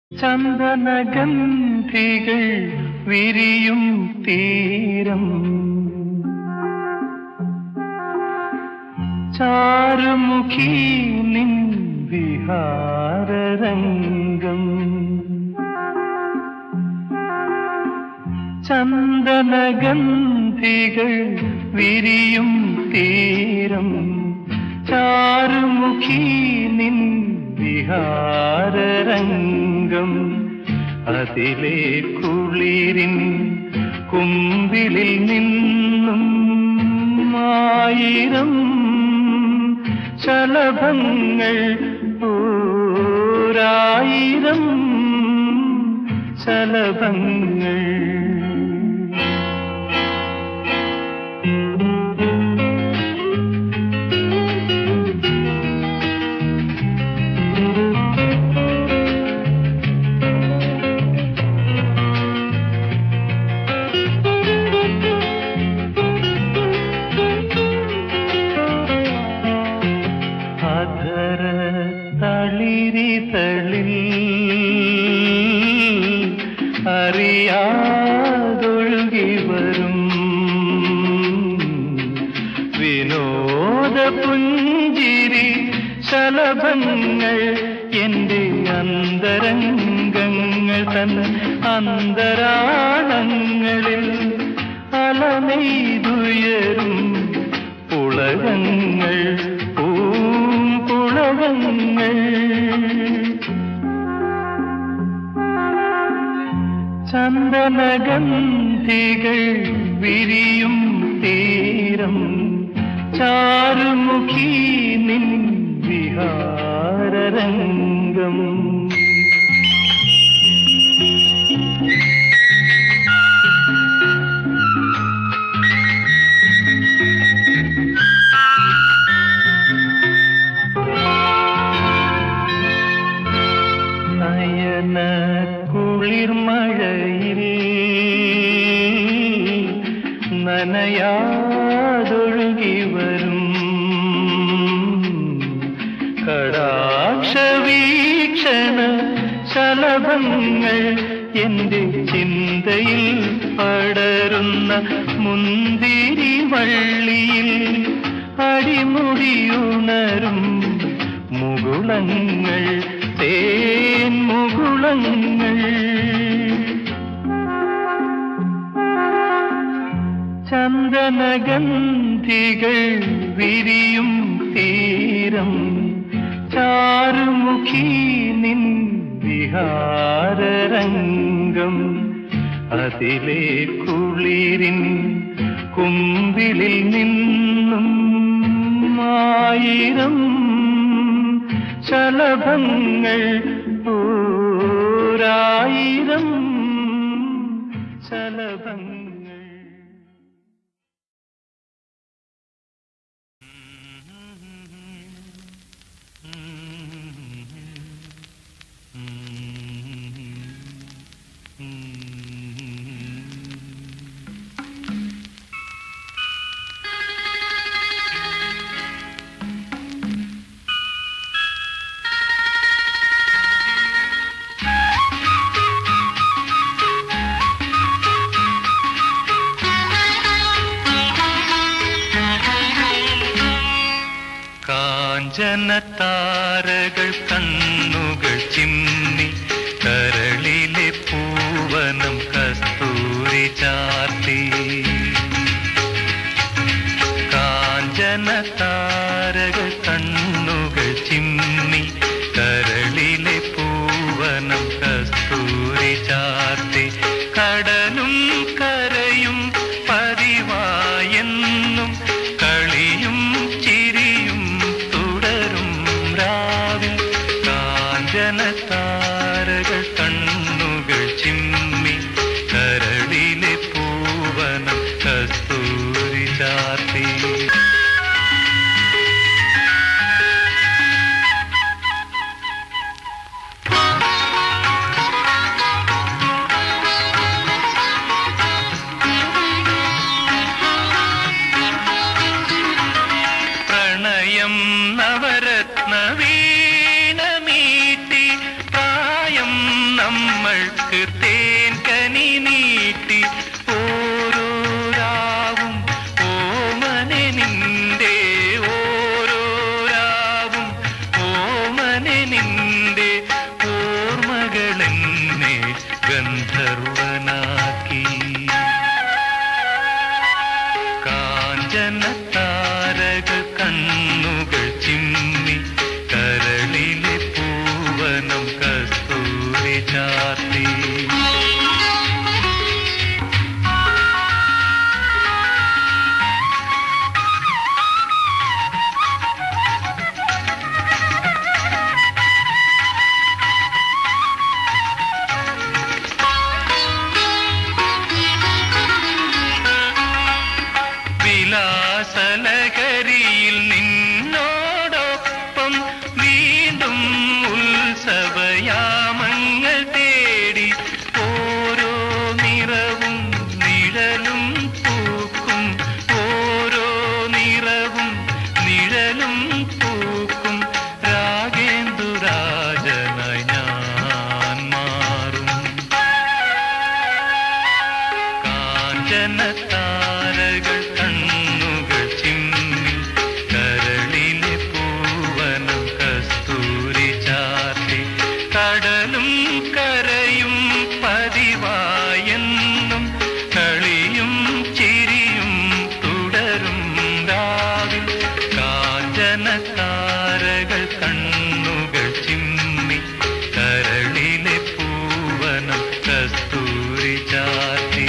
ചന്ദനഗന്ധികൾ വിരിയും തീരം ചാരുമുഖി നിൻ വിഹാരരംഗം ചന്ദനഗന്ധികൾ വിരിയും തീരം ചാരുമുഖി നിൻ വിഹാരരംഗം അതിലെ കുളിരിൻ കുമ്പിളിൽ നിന്നും ആയിരം ശലഭങ്ങൾ ഓരായിരം ശലഭങ്ങൾ അധര തളിരിതളിൽ അറിയാതൊഴുകി വരും വിനോദ പുഞ്ചിരി ശലഭങ്ങൾ എന്റെ അന്തരംഗങ്ങൾ തൻ അന്തരാളങ്ങളിൽ അലമെയ്തുയരും പുളകങ്ങൾ പൂമ്പുളകങ്ങൾ ചന്ദനഗന്ധികൾ വിരിയും തീരം ചാരുമുഖി നിൻ വിഹാരരംഗം നയന കുളിർമഴയിൽ നനയാതൊഴുകി വരും കടാക്ഷവീക്ഷണ ശലഭങ്ങൾ എന്റെ ചിന്തയിൽ പടരുന്ന മുന്തിരി വള്ളിയിൽ അടിമുടിയുണരും മുകുളങ്ങൾ തേൻ മുകുളങ്ങൾ ചന്ദനഗന്ധികൾ വിരിയും തീരം ചാരുമുഖി നിൻ വിഹാരരംഗം അതിലെ കുളിരിൻ കുമ്പിളിൽ നിന്നും ആയിരം ശലഭങ്ങൾ ഓരായിരം ശലഭങ്ങൾ കാഞ്ചന താരകൾ കണ്ണുകൾ ചിമ്മി കരളിലെ പൂവനം കസ്തൂരി ചാർത്തി കാഞ്ചന താരകൾ കണ്ണുകൾ ചിമ്മി കരളിലെ പൂവനം കസ്തൂരി ചാർത്തി കടലും കരയും പതിവായെന്നും കളിയും ചിരിയും തുടരും രാവിൽ കാഞ്ചന താരകൾ കണ്ണുകൾ ചിമ്മി കരളിലെ പൂവനം കസ്തൂരി ചാർത്തി പ്രണയം നവരത്ന വീണമീട്ടി പ്രായം നമ്മൾക്ക് തേൻ കനി നീട്ടി ഓരോ രാവും ഓമനെ നിന്റെ ഓരോ രാവും ഓമനെ നിന്റെ ഓർമ്മകളെന്നെ ഗന്ധർവനാക്കി കാഞ്ചന താരകൾ കണ്ണുകൾ ചിമ്മി കരളിലെ പൂവനം കസ്തൂരി ചാർത്തി വിലാസലകരിയിൽ നിന്നോടൊപ്പം വീണ്ടും ഉത്സവയാമങ്ങൾ തേടി ഓരോ നിറവും നിഴലും പൂക്കും ഓരോ നിറവും നിഴലും പൂക്കും രാഗേന്ദുരാജനായി ഞാൻ മാറും കാഞ്ചന താരകൾ കണ്ണുകൾ ചിമ്മി കരളിലെ പൂവനം കസ്തൂരി ചാർത്തി കടലും കരയും പതിവായെന്നും കളിയും ചിരിയും തുടരും രാവിൽ കാഞ്ചന താരകൾ കണ്ണുകൾ ചിമ്മി കരളിലെ പൂവനം കസ്തൂരി ചാർത്തി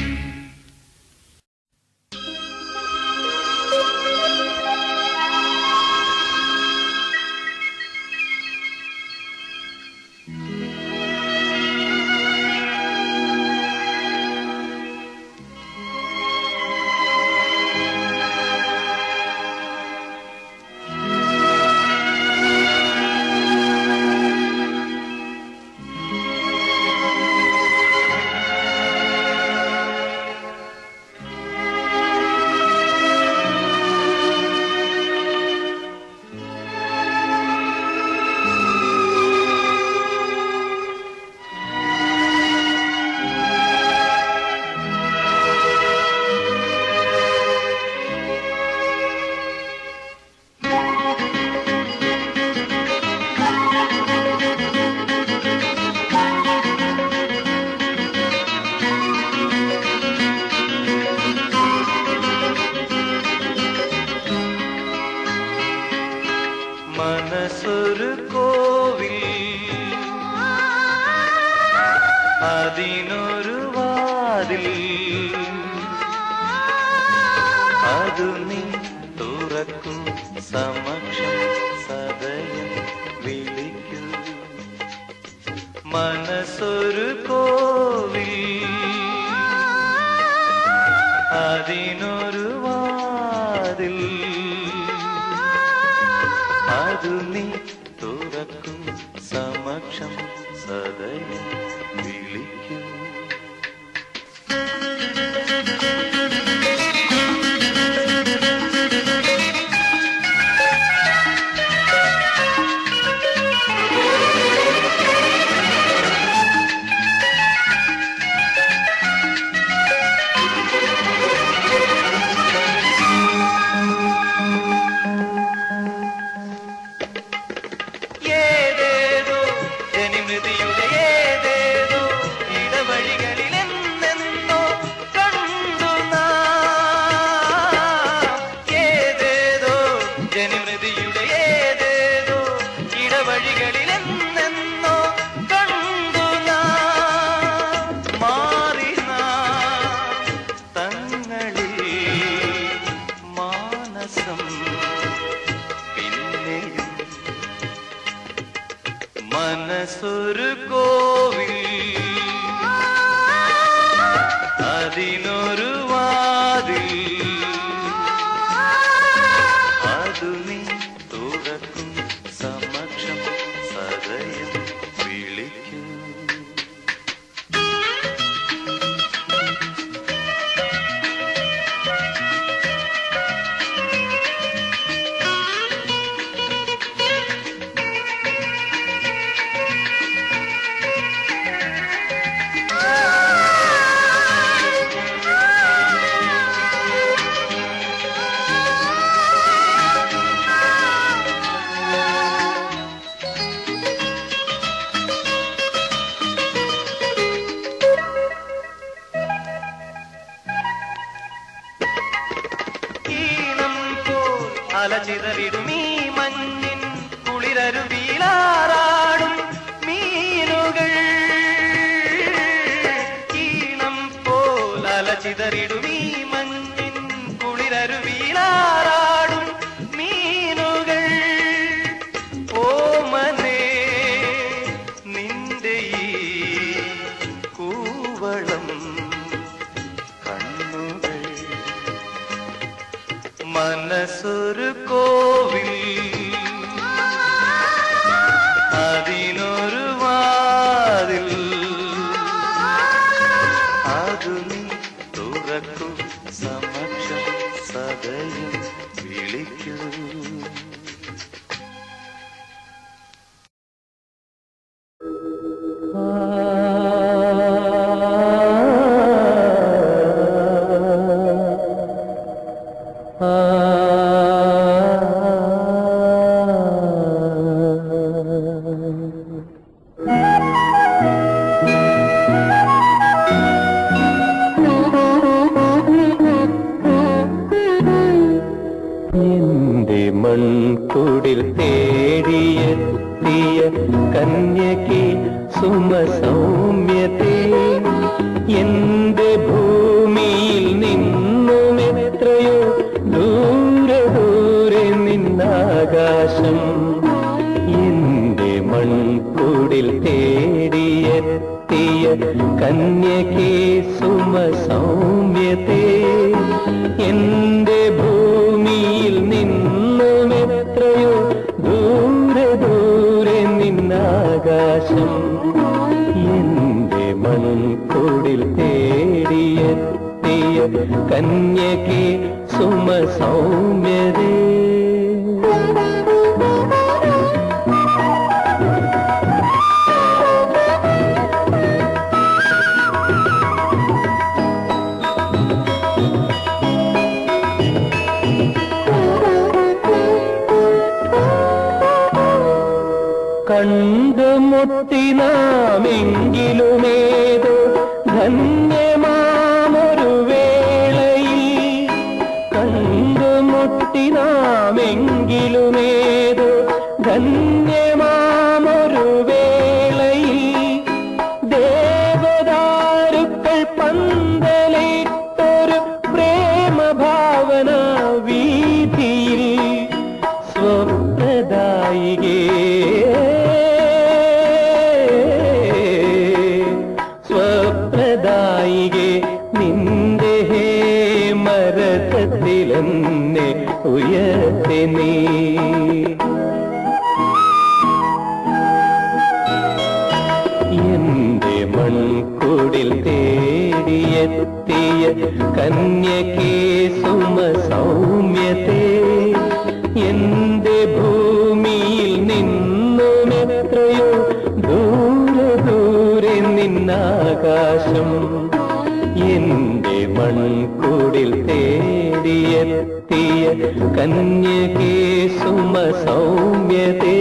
മനസ്സൊരു കോവിൽ അതിനൊരു വാതിൽ അതു നീ തുറക്കൂ സമക്ഷം സദയം വിളിക്കൂ മനസ്സൊരു കോവിൽ അതിനൊരു വാതിൽ അതു നീ തുറക്കും സമക്ഷം സദയം വിളിക്കൂ ഏതേതോ ജനിമൃതിയുടെ ഏതേതോ ഇടം അലചിതറിടും ഈ മഞ്ഞിൻ കുളിരരുവിലാറാടും മീനുകൾ ഈണം പോലലചിതറിടും ഈ മഞ്ഞിൻ കുളിരരുവിലാറാടും മീനുകൾ ഓമനേ നിന്റെ ഈ കൂവളം കണ്ണുകൾ മനസ്സൊരു കോവിൽ അതിനൊരു വാതിൽ അതു നീ തുറക്കൂ സമക്ഷം സദയം വിളിക്കൂ എന്റെ മൺകുടിൽ തേടിയെത്തിയ കന്യകെ സുമസൗമ്യത്തെ എന്റെ ഭൂമിയിൽ നിന്നും എത്രയോ ദൂരെ ദൂരെ നിന്നാകാശം എന്റെ മൺകുടിൽ തേടിയെത്തിയ കന്യകെ സുമസൗമ്യത്തെ എന്റെ ഭൂമിയിൽ നിന്നും എത്രയോ ദൂരെ ദൂരെ നിന്നാകാശം എന്റെ മൺകുടിൽ തേടിയെത്തിയ കന്യകെ സുമസൗമ്യതേ കണ്ടുമുട്ടിനാമെങ്കിലുമേതോ ധന്യമാമൊരു വേളയിൽ കണ്ടുമുട്ടിനാമെങ്കിലുമേതോ ധന്യമാമൊരു വേളയിൽ ദേവദാരുക്കൾ പന്തലിട്ടൊരു പ്രേമഭാവന വീതിയിൽ സ്വപ്നദായികേ സ്വപ്നദായികെ നിന്റെ ഹേ മരതത്തിലെന്നെ ഉയർത്തി നീ എന്റെ മൺകുടിൽ തേടിയെത്തിയ കന്യകേ സുമസൗമ്യത്തെ എന്റെ ഭൂമിയിൽ നിന്നും എത്രയോ ദൂരെ ദൂരെ നിന്നാകാശം എന്റെ മൺകുടിൽ തേടിയെത്തിയ കന്യകേ സുമസൗമ്യതേ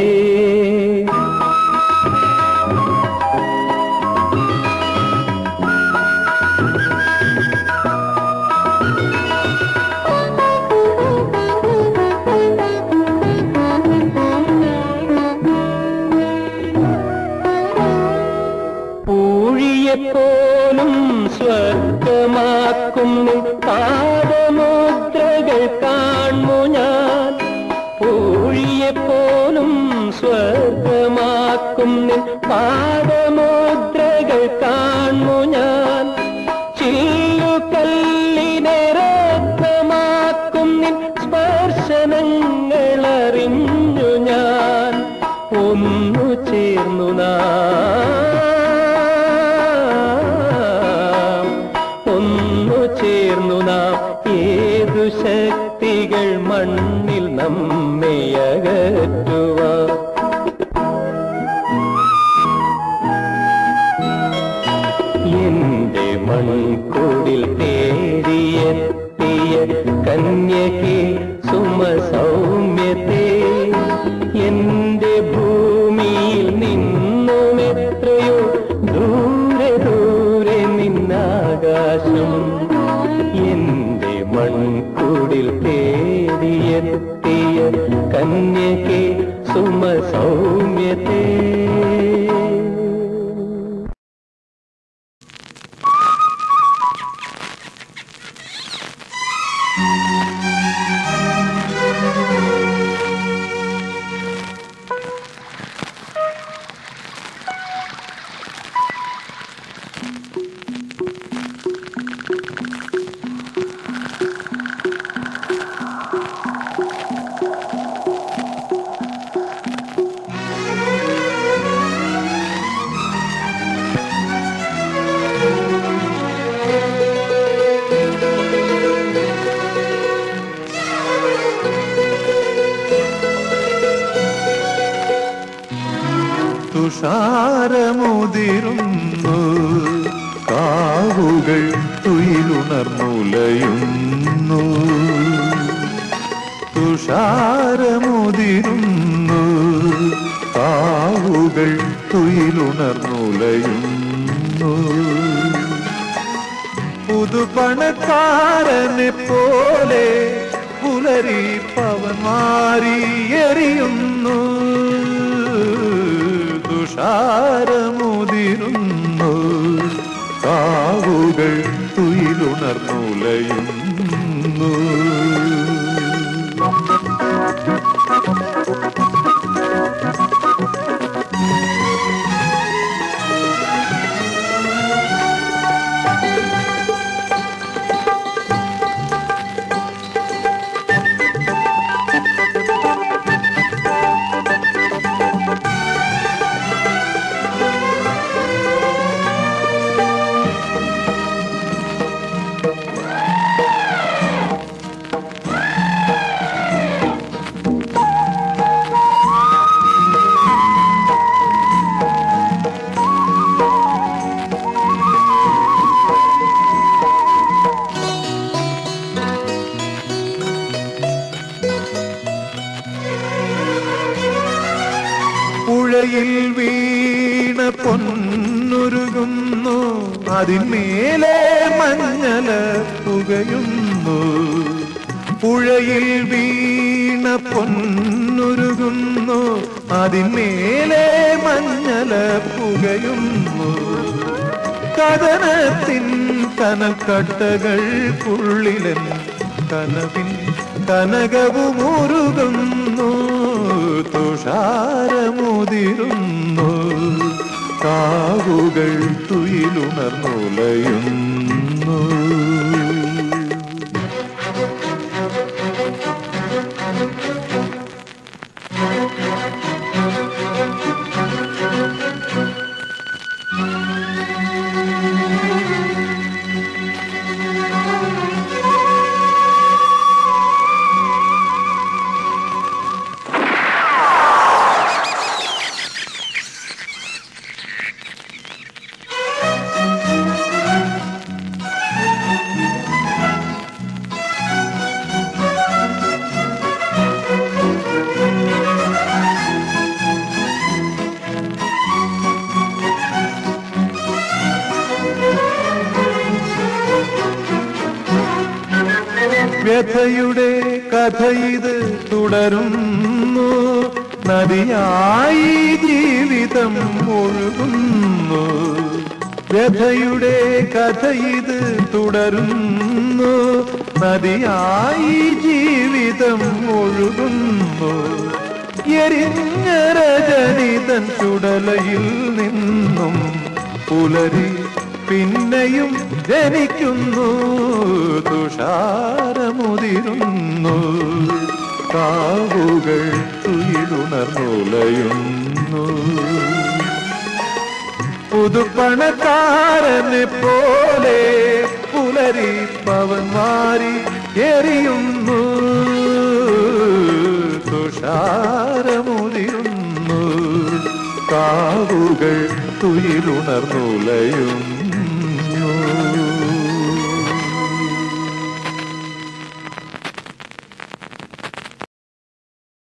പൂഴിയെപ്പോലും സ്വർഗമാക്കുന്നു പാദമുദ്രകൾ കാണു ഞാൻ പൂഴിയെപ്പോലും സ്വർഗമാക്കുന്നു പാദമുദ്രകൾ കാണു ഞാൻ ചില്ലുകല്ലിനെ രത്നമാക്കും നിൻ സ്പർശനങ്ങൾ അറിഞ്ഞു ഞാൻ ഒന്നു ചേർന്നു നാം ഒന്നു ചേർന്നു നാം ഏതു ശക്തികൾ മണ്ണിൽ നമ്മെ അകറ്റുവാൻ എന്റെ മൺകുടിൽ തേടിയെത്തിയ കന്യകെ സുമസൗമ്യത്തെ എന്റെ ഭൂമിയിൽ നിന്നും എത്രയോ ദൂരെ ദൂരെ നിന്നാകാശം എന്റെ മൺകുടിൽ തേടിയെത്തിയ തുഷാരമുതിരുന്നു കാവുകൾ തുയിലുണർന്നുലയുന്നു തുഷാരമുതിരുന്നു കാവുകൾ തുയിലുണർന്നുലയുന്നു പുതുപണക്കാരനെ പോലെ പുലരി പവൻ മാറി എറിയുന്നു തുഷാരമുതിരുന്നു കാവുകൾ തുയിലുണർന്നുലയുന്നു പുഴയിൽ വീണ പൊന്നുരുകുന്നു അതിന്മേലെ മഞ്ഞല പുകയുന്നു പുഴയിൽ വീണ പൊന്നുരുകുന്നു അതിന്മേലെ മഞ്ഞല പുകയുന്നു കഥനത്തിൻ കനക്കട്ടകൾക്കുള്ളിലൻ കനവിൻ കനകവുമുരുകുന്നു തുഷാരമുതിരുന്നു കാവുകൾ തുയിലുണർന്നുലയുന്നു വ്യഥയുടെ കഥ ഇത് തുടരുന്നു നദിയായി ജീവിതം ഒഴുകുന്നു വ്യഥയുടെ കഥ ഇത് തുടരുന്നു നദിയായി ജീവിതം ഒഴുകുന്നു എരിഞ്ഞ രജനിതൻ ചുടലയിൽ നിന്നും പുലരി പിന്നെയും ജനിക്കുന്നു തുഷാരമുതിരുന്നു കാവുകൾ തുയിലുണർന്നുലയുന്നു പുതുപ്പണക്കാരനെ പോലെ പുലരി പവൻ മാറി എറിയുന്നു തുഷാരമുതിരുന്നു കാവുകൾ തുയിലുണർന്നുലയുന്നു